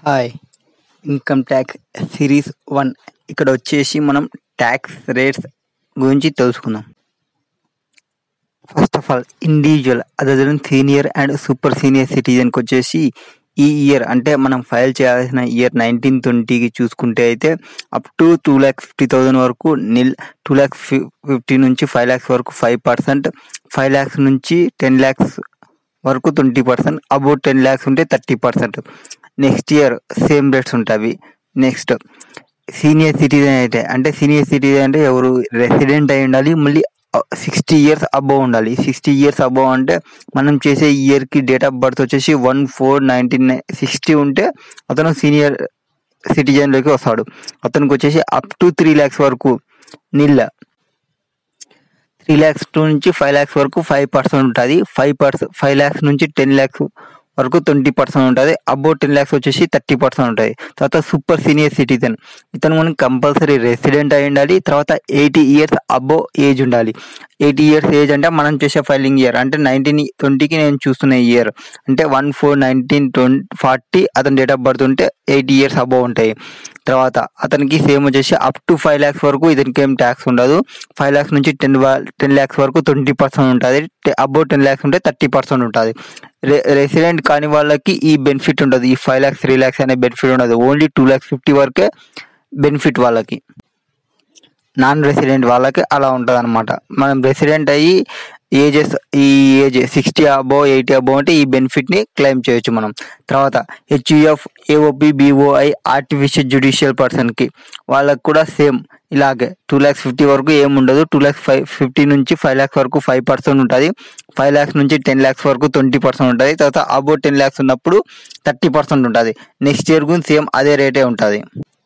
hi income tax series one ఇక్కడ వచ్చేసి మనం ట్యాక్స్ రేట్స్ గురించి తెలుసుకుందాం first of all individual other senior and super senior సిటిజన్కి వచ్చేసి ఈ ఇయర్ అంటే మనం ఫైల్ చేయాల్సిన ఇయర్ నైన్టీన్ ట్వంటీకి చూసుకుంటే అయితే up to two lakhs fifty thousand వరకు నిల్ టూ ల్యాక్స్ ఫిఫ్టీ నుంచి ఫైవ్ ల్యాక్స్ వరకు ఫైవ్ పర్సెంట్ ఫైవ్ ల్యాక్స్ నుంచి టెన్ ల్యాక్స్ వరకు twenty percent about ten lakhs ఉంటే thirty percent next year same rates ఉంటాయి నెక్స్ట్ సీనియర్ సిటిజన్ అయితే అంటే సీనియర్ సిటిజన్ అంటే ఎవరు రెసిడెంట్ అయి ఉండాలి మళ్ళీ సిక్స్టీ ఇయర్స్ అబోవ్ ఉండాలి సిక్స్టీ ఇయర్స్ అబోవ్ అంటే మనం చేసే ఇయర్కి డేట్ ఆఫ్ బర్త్ వచ్చేసి వన్ ఫోర్ నైన్టీన్ సిక్స్టీ ఉంటే అతను సీనియర్ సిటిజన్లోకి వస్తాడు అతనికి వచ్చేసి అప్ టు త్రీ ల్యాక్స్ వరకు నిల్ త్రీ ల్యాక్స్ టూ నుంచి ఫైవ్ ల్యాక్స్ వరకు ఫైవ్ పర్సెంట్ ఉంటుంది ఫైవ్ పర్సెంట్ ఫైవ్ ల్యాక్స్ నుంచి టెన్ ల్యాక్స్ వరకు ట్వంటీ పర్సెంట్ ఉంటుంది అబౌట్ టెన్ ల్యాక్స్ వచ్చేసి థర్టీ పర్సెంట్ ఉంటుంది తర్వాత సూపర్ సీనియర్ సిటిజన్ ఇతను మనకి కంపల్సరీ రెసిడెంట్ అయి ఉండాలి తర్వాత ఎయిటీ ఇయర్స్ అబోవ్ ఏజ్ ఉండాలి ఎయిటీ ఇయర్స్ ఏజ్ అంటే మనం చేసే ఫైలింగ్ ఇయర్ అంటే నైన్టీన్ ట్వంటీకి నేను చూస్తున్న ఇయర్ అంటే one four nineteen twenty forty అతని డేట్ ఆఫ్ బర్త్ ఉంటే ఎయిటీ ఇయర్స్ అబోవ్ ఉంటాయి తర్వాత అతనికి సేమ్ వచ్చేసి అప్ టు ఫైవ్ ల్యాక్స్ వరకు ఇతనికి ఏం ట్యాక్స్ ఉండదు ఫైవ్ ల్యాక్స్ నుంచి టెన్ టెన్ ల్యాక్స్ వరకు ట్వంటీ పర్సెంట్ ఉంటుంది అబౌట్ టెన్ ల్యాక్స్ ఉంటే థర్టీ పర్సెంట్ ఉంటుంది రెసిడెంట్ కాని వాళ్ళకి ఈ బెనిఫిట్ ఉండదు ఈ ఫైవ్ ల్యాక్స్ త్రీ ల్యాక్స్ అనే బెనిఫిట్ ఉండదు ఓన్లీ టూ ల్యాక్స్ ఫిఫ్టీ వరకే బెనిఫిట్ వాళ్ళకి నాన్ రెసిడెంట్ వాళ్ళకి అలా ఉంటుంది అనమాట మనం రెసిడెంట్ అయ్యి ఏజెస్ ఈ age sixty above eighty above అంటే ఈ బెనిఫిట్ని క్లెయిమ్ చేయొచ్చు మనం తర్వాత HUF AOP BOI artificial judicial పర్సన్కి వాళ్ళకి కూడా సేమ్ ఇలాగే టూ ల్యాక్స్ ఫిఫ్టీ వరకు ఏం ఉండదు టూ ల్యాక్స్ ఫైవ్ ఫిఫ్టీ నుంచి ఫైవ్ ల్యాక్స్ వరకు ఫైవ్ పర్సెంట్ ఉంటుంది ఫైవ్ ల్యాక్స్ నుంచి టెన్ ల్యాక్స్ వరకు ట్వంటీ పర్సెంట్ ఉంటుంది తర్వాత అబౌట్ టెన్ ల్యాక్స్ ఉన్నప్పుడు థర్టీ పర్సెంట్ ఉంటుంది నెక్స్ట్ ఇయర్ గురించి సేమ్ అదే రేటే ఉంటుంది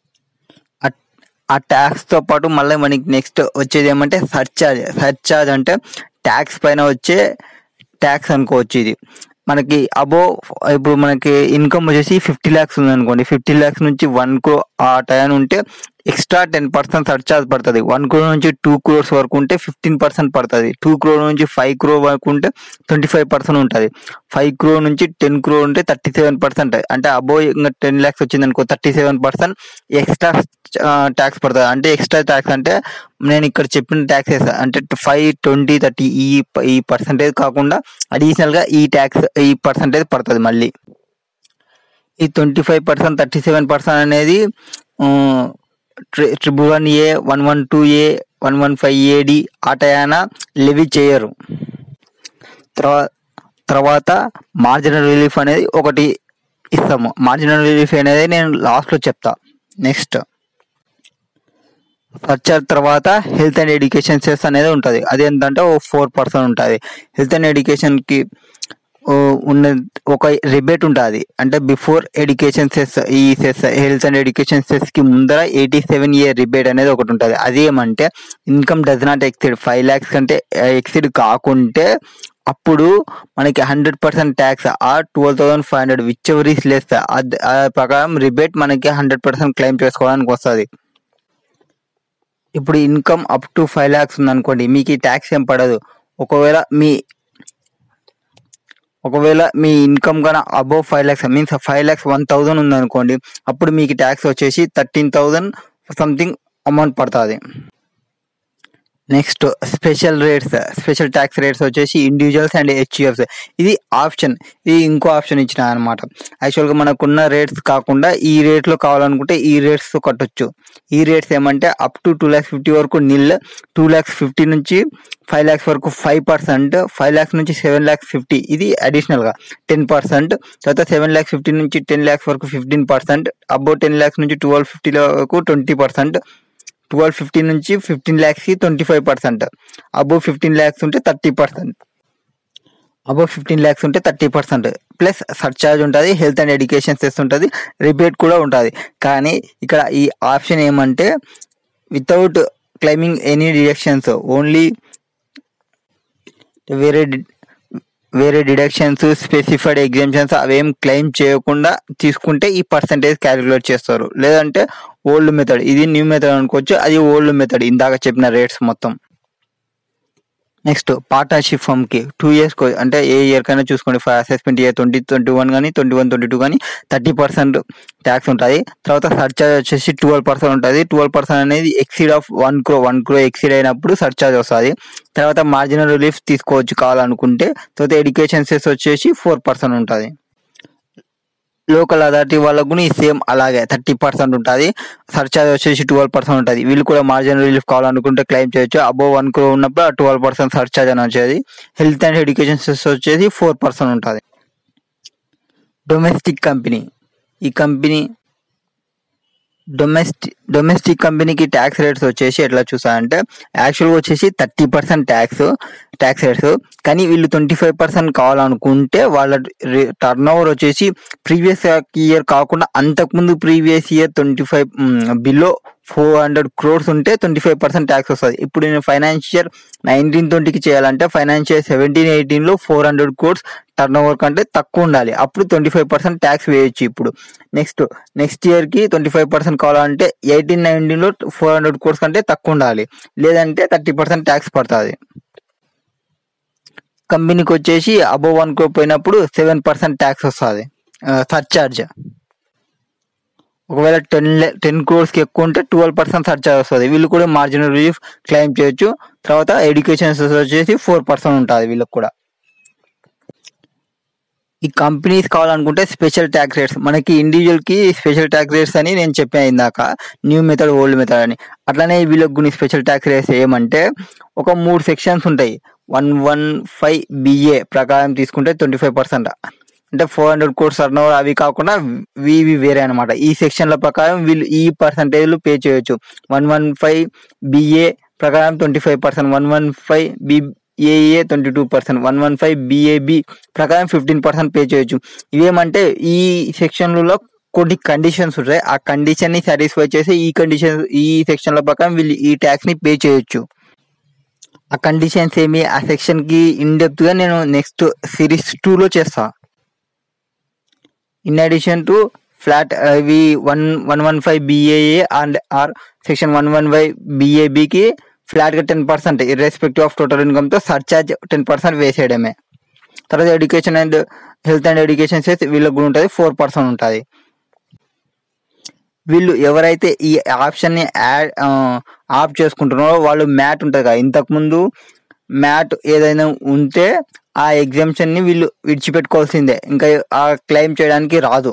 ఆ ట్యాక్స్తో పాటు మళ్ళీ మనకి నెక్స్ట్ వచ్చేది ఏమంటే సర్చార్జ్ సర్చార్జ్ అంటే ట్యాక్స్ పైన వచ్చే ట్యాక్స్ అనుకోవచ్చు ఇది మనకి అబో ఇప్పుడు మనకి ఇన్కమ్ వచ్చేసి ఫిఫ్టీ ల్యాక్స్ ఉంది అనుకోండి ఫిఫ్టీ ల్యాక్స్ నుంచి వన్ క్రో ఆ టైం ఉంటే ఎక్స్ట్రా టెన్ పర్సెంట్ సర్చార్జ్ పడుతుంది వన్ క్రోర్ నుంచి టూ క్రోర్స్ వరకు ఉంటే ఫిఫ్టీన్ పర్సెంట్ పడుతుంది టూ క్రోర్ నుంచి ఫైవ్ క్రోర్ వరకు ఉంటే ట్వంటీ ఫైవ్ పర్సెంట్ ఉంటుంది ఫైవ్ క్రోర్ నుంచి టెన్ క్రోర్ ఉంటే థర్టీ సెవెన్ పర్సెంట్ అంటే అబో ఇంకా టెన్ ల్యాక్స్ వచ్చింది అనుకో thirty seven percent extra tax పడుతుంది అంటే ఎక్స్ట్రా ట్యాక్స్ అంటే నేను ఇక్కడ చెప్పిన ట్యాక్సెస్ అంటే ఫైవ్ ట్వంటీ థర్టీ ఈ ఈ పర్సంటేజ్ కాకుండా అడిషనల్గా ఈ ట్యాక్స్ ఈ పర్సంటేజ్ పడుతుంది మళ్ళీ ఈ twenty five percent thirty seven percent అనేది triple one A one one two A one one five AD ఆ టయాన లెవీ చేయరు తర్వా తర్వాత మార్జినల్ రిలీఫ్ అనేది ఒకటి ఇస్తాము మార్జినల్ రిలీఫ్ అనేది నేను లాస్ట్లో చెప్తా నెక్స్ట్ సర్చర్ తర్వాత హెల్త్ అండ్ ఎడ్యుకేషన్ సెస్ అనేది ఉంటుంది అది ఏంటంటే ఓ ఫోర్ పర్సెంట్ ఉంటుంది హెల్త్ అండ్ ఎడ్యుకేషన్కి ఉన్న ఒక రిబేట్ ఉంటుంది అంటే బిఫోర్ ఎడ్యుకేషన్ సెస్ ఈ సెస్ హెల్త్ అండ్ ఎడ్యుకేషన్ సెస్కి ముందర ఎయిటీ సెవెన్ ఇయర్ రిబేట్ అనేది ఒకటి ఉంటుంది అది ఏమంటే income does not exceed five lakhs కంటే ఎక్సిడ్ కాకుంటే అప్పుడు మనకి హండ్రెడ్ పర్సెంట్ ట్యాక్స్ ఆ twelve thousand five hundred whichever is less ఆ ప్రకారం రిబేట్ మనకి హండ్రెడ్ పర్సెంట్ క్లెయిమ్ చేసుకోవడానికి వస్తుంది ఇప్పుడు income up to five lakhs ఉందనుకోండి మీకు ఈ ట్యాక్స్ ఏం పడదు ఒకవేళ మీ ఒకవేళ మీ ఇన్కమ్ కన్నా above five lakhs means five lakhs one thousand ఉందనుకోండి అప్పుడు మీకు ట్యాక్స్ వచ్చేసి థర్టీన్ థౌజండ్ సంథింగ్ అమౌంట్ పడుతుంది next special rates special tax rates వచ్చేసి ఇండివిజువల్స్ అండ్ హెచ్యుఎఫ్స్ ఇది ఆప్షన్ ఇది ఇంకో ఆప్షన్ ఇచ్చిన అనమాట యాక్చువల్గా మనకున్న రేట్స్ కాకుండా ఈ రేట్లో కావాలనుకుంటే ఈ రేట్స్ కట్టొచ్చు ఈ రేట్స్ ఏమంటే up to two lakhs fifty వరకు నిల్ టూ ల్యాక్స్ ఫిఫ్టీ నుంచి ఫైవ్ ల్యాక్స్ వరకు ఫైవ్ పర్సెంట్ ఫైవ్ ల్యాక్స్ నుంచి సెవెన్ ల్యాక్స్ ఫిఫ్టీ ఇది అడిషనల్గా టెన్ పర్సెంట్ తర్వాత సెవెన్ ల్యాక్స్ ఫిఫ్టీ నుంచి టెన్ ల్యాక్స్ వరకు fifteen percent about ten lakhs నుంచి ట్వెల్వ్ ఫిఫ్టీ వరకు ట్వంటీ పర్సెంట్ ట్వెల్వ్ ఫిఫ్టీన్ నుంచి ఫిఫ్టీన్ ల్యాక్స్కి twenty five percent above fifteen lakhs ఉంటే thirty percent above fifteen lakhs ఉంటే థర్టీ పర్సెంట్ ప్లస్ సర్చార్జ్ ఉంటుంది హెల్త్ అండ్ ఎడ్యుకేషన్ సెస్ ఉంటుంది రిబేట్ కూడా ఉంటుంది కానీ ఇక్కడ ఈ ఆప్షన్ ఏమంటే without claiming any deductions only వేరే వేరే డిడక్షన్స్ స్పెసిఫైడ్ ఎగ్జామ్షన్స్ అవేం క్లెయిమ్ చేయకుండా తీసుకుంటే ఈ పర్సంటేజ్ క్యాలిక్యులేట్ చేస్తారు లేదంటే ఓల్డ్ మెథడ్ ఇది న్యూ మెథడ్ అనుకోవచ్చు అది ఓల్డ్ మెథడ్ ఇందాక చెప్పిన రేట్స్ మొత్తం నెక్స్ట్ పార్ట్నర్షిప్ ఫర్మ్కి టూ ఇయర్స్ అంటే ఏ ఇయర్ కైనా చూసుకోండి for assessment year twenty twenty one కానీ ట్వంటీ వన్ ట్వంటీ టూ కానీ థర్టీ పర్సెంట్ ట్యాక్స్ ఉంటుంది తర్వాత సర్చార్జ్ వచ్చేసి ట్వెల్వ్ పర్సెంట్ ఉంటుంది ట్వెల్వ్ పర్సెంట్ అనేది exceed of one crore one crore exceed అయినప్పుడు సర్చార్జ్ వస్తుంది తర్వాత మార్జినల్ రిలీఫ్ తీసుకోవచ్చు కావాలనుకుంటే తర్వాత ఎడ్యుకేషన్ సెస్ వచ్చేసి ఫోర్ పర్సెంట్ ఉంటుంది లోకల్ అథారిటీ వాళ్ళకు కూడా సేమ్ అలాగే థర్టీ పర్సెంట్ ఉంటుంది సర్చార్జ్ వచ్చేసి ట్వెల్వ్ పర్సెంట్ ఉంటుంది వీళ్ళు కూడా మార్జిన్ రిలీఫ్ కావాలనుకుంటే క్లెయిమ్ చేయొచ్చు అబోవ్ వన్ క్రో ఉన్నప్పుడు ఆ ట్వెల్వ్ పర్సెంట్ సర్చార్జ్ అని వచ్చేది హెల్త్ అండ్ ఎడ్యుకేషన్ సెస్ వచ్చేసి ఫోర్ పర్సెంట్ ఉంటుంది డొమెస్టిక్ కంపెనీ ఈ కంపెనీ డొమెస్టిక్ డొమెస్టిక్ కంపెనీకి ట్యాక్స్ రేట్స్ వచ్చేసి ఎట్లా చూసారంటే యాక్చువల్గా వచ్చేసి thirty percent tax tax rates కానీ వీళ్ళు ట్వంటీ ఫైవ్ పర్సెంట్ కావాలనుకుంటే వాళ్ళ టర్న్ ఓవర్ వచ్చేసి ప్రీవియస్ ఇయర్ కాకుండా అంతకుముందు previous year twenty five below four hundred crores ఉంటే ట్వంటీ ఫైవ్ పర్సెంట్ ట్యాక్స్ వస్తుంది ఇప్పుడు నేను ఫైనాన్షియల్ నైన్టీన్ ట్వంటీకి చేయాలంటే ఫైనాన్షియల్ సెవెంటీన్ ఎయిటీన్లో four hundred crores turnover కంటే తక్కువ ఉండాలి అప్పుడు ట్వంటీ ఫైవ్ పర్సెంట్ ట్యాక్స్ వేయొచ్చు ఇప్పుడు నెక్స్ట్ నెక్స్ట్ ఇయర్కి ట్వంటీ ఫైవ్ పర్సెంట్ కావాలంటే ఎయిటీన్ నైన్టీన్లో ఫోర్ హండ్రెడ్ క్రోర్స్ కంటే తక్కువ ఉండాలి లేదంటే థర్టీ పర్సెంట్ ట్యాక్స్ పడుతుంది కంపెనీకి వచ్చేసి అబోవ్ వన్ క్రో పోయినప్పుడు సెవెన్ పర్సెంట్ ట్యాక్స్ వస్తుంది సర్చార్జ్ ఒకవేళ టెన్ టెన్ క్రోర్స్కి ఎక్కువ ఉంటే ట్వెల్వ్ పర్సెంట్ సర్చార్జ్ వస్తుంది వీళ్ళు కూడా మార్జినల్ రిలీఫ్ క్లెయిమ్ చేయొచ్చు తర్వాత ఎడ్యుకేషన్ వచ్చేసి ఫోర్ పర్సెంట్ ఉంటుంది వీళ్ళకి కూడా ఈ కంపెనీస్ కావాలనుకుంటే స్పెషల్ ట్యాక్స్ రేట్స్ మనకి ఇండివిజువల్ కి స్పెషల్ ట్యాక్స్ రేట్స్ అని నేను చెప్పాను ఇందాక న్యూ మెథడ్ ఓల్డ్ మెథడ్ అని అట్లనే వీళ్ళకి కొన్ని స్పెషల్ ట్యాక్స్ రేట్స్ ఏమంటే ఒక మూడు సెక్షన్స్ ఉంటాయి వన్ వన్ ఫైవ్ బిఏ ప్రకారం తీసుకుంటే ట్వంటీ ఫైవ్ పర్సెంట్ అంటే four hundred crores turnover అవి కాకుండా ఇవి వేరే అనమాట ఈ సెక్షన్ల ప్రకారం వీళ్ళు ఈ పర్సంటేజ్లు పే చేయొచ్చు వన్ వన్ ఫైవ్ బిఏ ప్రకారం twenty five percent one one five B AA twenty two percent one one five BAB ప్రకారం ఫిఫ్టీన్ పర్సెంట్ పే చేయొచ్చు ఇవేమంటే ఈ సెక్షన్లలో కొన్ని కండిషన్స్ ఉంటాయి ఆ కండిషన్ ని సాటిస్ఫై చేసి ఈ కండిషన్ ఈ సెక్షన్ల ప్రకారం వీళ్ళు ఈ ట్యాక్స్ ని పే చేయొచ్చు ఆ కండిషన్స్ ఏమి ఆ సెక్షన్ కి ఇన్ డెప్త్ గా నేను నెక్స్ట్ సిరీస్ టూ లో చేస్తా ఇన్ అడిషన్ టు ఫ్లాట్ ఇవి one one one five B A A and or section one one five బిఏబికి ఫ్లాట్ గా ten percent irrespective of total income తో సర్చార్జ్ టెన్ పర్సెంట్ వేసేయడమే తర్వాత education and health and education చేసి వీళ్ళకి కూడా ఉంటుంది ఫోర్ పర్సెంట్ ఉంటుంది వీళ్ళు ఎవరైతే ఈ ఆప్షన్ ని యాడ్ ఆఫ్ చేసుకుంటున్నారో వాళ్ళు మ్యాట్ ఉంటుంది కదా ఇంతకు ముందు మ్యాట్ ఏదైనా ఉంటే ఆ ఎగ్జామ్షన్ ని వీళ్ళు విడిచిపెట్టుకోవాల్సిందే ఇంకా ఆ క్లెయిమ్ చేయడానికి రాదు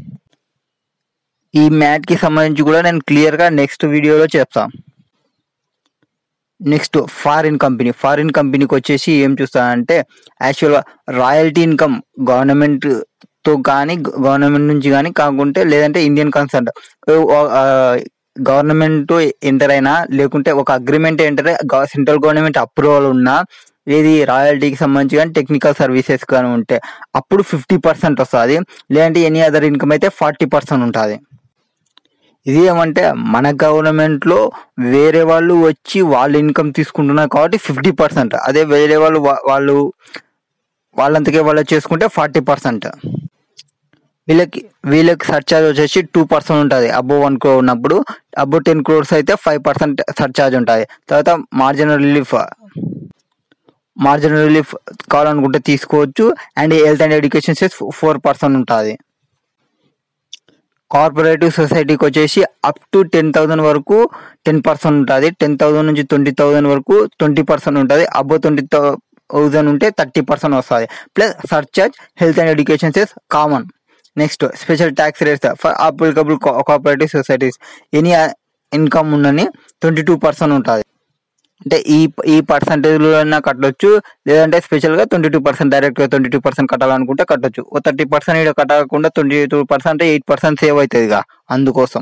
ఈ మ్యాట్ కి సంబంధించి కూడా నేను క్లియర్ గా నెక్స్ట్ వీడియోలో చెప్తాను నెక్స్ట్ ఫారిన్ కంపెనీ ఫారిన్ కంపెనీకి వచ్చేసి ఏం చూస్తానంటే యాక్చువల్గా రాయల్టీ ఇన్కమ్ గవర్నమెంట్ తో కానీ గవర్నమెంట్ నుంచి కానీ కాకుంటే లేదంటే ఇండియన్ కన్సర్న్ గవర్నమెంట్ ఎంటర్ అయినా లేకుంటే ఒక agreement enter central government approval ఉన్నా ఏది రాయల్టీకి సంబంధించి కానీ టెక్నికల్ సర్వీసెస్ కానీ ఉంటే అప్పుడు ఫిఫ్టీ పర్సెంట్ వస్తుంది లేదంటే ఎనీ అదర్ ఇన్కమ్ అయితే ఫార్టీ పర్సెంట్ ఉంటుంది ఇది ఏమంటే మన గవర్నమెంట్ లో వేరే వాళ్ళు వచ్చి వాళ్ళ ఇన్కమ్ తీసుకుంటున్నారు కాబట్టి ఫిఫ్టీ పర్సెంట్ అదే వేరే వాళ్ళు వా- వాళ్ళు వాళ్ళంతకే వాళ్ళు చేసుకుంటే ఫార్టీ పర్సెంట్ వీళ్ళకి వీళ్ళకి సర్చార్జ్ వచ్చేసి టూ పర్సెంట్ ఉంటుంది అబో వన్ క్రోర్ ఉన్నప్పుడు అబో టెన్ క్రోర్స్ అయితే ఫైవ్ పర్సెంట్ సర్చార్జ్ ఉంటుంది తర్వాత మార్జినల్ రిలీఫ్ మార్జినల్ రిలీఫ్ కావాలనుకుంటే తీసుకోవచ్చు and health and education cess four percent ఉంటుంది కార్పొరేటివ్ సొసైటీకి వచ్చేసి అప్ టు టెన్ థౌసండ్ వరకు టెన్ పర్సెంట్ ఉంటుంది టెన్ థౌసండ్ నుంచి ట్వంటీ థౌసండ్ వరకు ట్వంటీ పర్సెంట్ ఉంటుంది అబో ట్వంటీ థౌసండ్ ఉంటే థర్టీ పర్సెంట్ వస్తుంది plus surcharge health and education cess common next special tax rates for applicable cooperative societies any income ఉన్నని twenty two percent ఉంటుంది అంటే ఈ ఈ పర్సంటేజ్లో అయినా కట్టొచ్చు లేదంటే స్పెషల్గా ట్వంటీ టూ పర్సెంట్ డైరెక్ట్గా ట్వంటీ టూ పర్సెంట్ కట్టాలనుకుంటే కట్టొచ్చు ఓ థర్టీ పర్సెంట్ ఇక్కడ కట్టకుండా twenty two percent eight percent save అవుతుందిగా అందుకోసం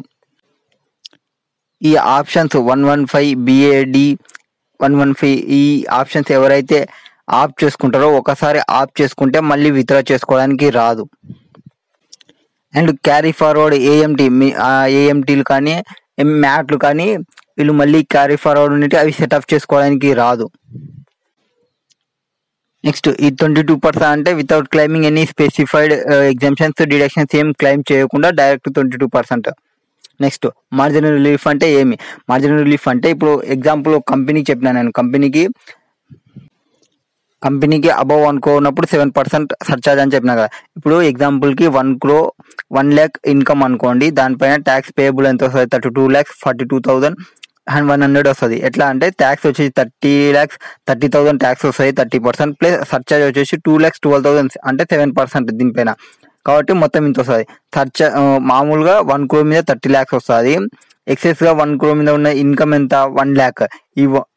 ఈ options one one five B A D one one five ఈ ఆప్షన్స్ ఎవరైతే ఆఫ్ చేసుకుంటారో ఒకసారి ఆఫ్ చేసుకుంటే మళ్ళీ విత్డ్రా చేసుకోవడానికి రాదు అండ్ క్యారీ ఫార్వర్డ్ ఏఎంటీ మీ ఏఎంటీలు కానీ మ్యాట్లు కానీ వీళ్ళు మళ్ళీ క్యారీ ఫార్వర్డ్ ఉంటే అవి సెటప్ చేసుకోవడానికి రాదు నెక్స్ట్ ఈ ట్వంటీ టూ పర్సెంట్ అంటే without claiming any specified exemptions deductions ఏం క్లైమ్ చేయకుండా direct twenty two percent next marginal relief అంటే ఏమి మార్జినల్ రిలీఫ్ అంటే ఇప్పుడు ఎగ్జాంపుల్ కంపెనీకి చెప్పినా నేను కంపెనీకి కంపెనీకి అబవ్ అనుకున్నప్పుడు సెవెన్ పర్సెంట్ సర్చార్జ్ అని చెప్పినా కదా ఇప్పుడు ఎగ్జాంపుల్కి one crore one lakh income అనుకోండి దానిపైన ట్యాక్స్ పేయబుల్ ఎంత వస్తుంది thirty two lakhs forty two thousand and one hundred వస్తుంది ఎట్లా అంటే ట్యాక్స్ వచ్చేసి thirty lakhs thirty thousand tax వస్తుంది థర్టీ పర్సెంట్ ప్లస్ సర్చార్జ్ వచ్చేసి టూ ల్యాక్స్ ట్వెల్వ్ థౌసండ్ అంటే సెవెన్ పర్సెంట్ దీనిపైన కాబట్టి మొత్తం ఇంత వస్తుంది సర్చ ఆ, మామూలుగా వన్ క్రో మీద థర్టీ ల్యాక్స్ వస్తుంది ఎక్సెస్గా వన్ క్రో మీద ఉన్న ఇన్కమ్ ఎంత వన్ ల్యాక్ ఈ వ-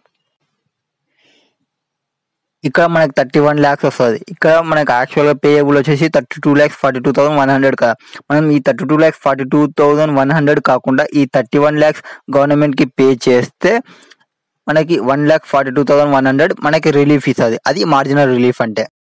ఇక్కడ మనకి థర్టీ వన్ ల్యాక్స్ వస్తుంది ఇక్కడ మనకి యాక్చువల్గా పేయబుల్ వచ్చేసి thirty two lakhs forty two thousand one hundred కదా మనం ఈ thirty two lakhs forty two thousand one hundred కాకుండా ఈ థర్టీ వన్ ల్యాక్స్ గవర్నమెంట్కి పే చేస్తే మనకి one lakh forty two thousand one hundred మనకి రిలీఫ్ ఇస్తుంది అది మార్జినల్ రిలీఫ్ అంటే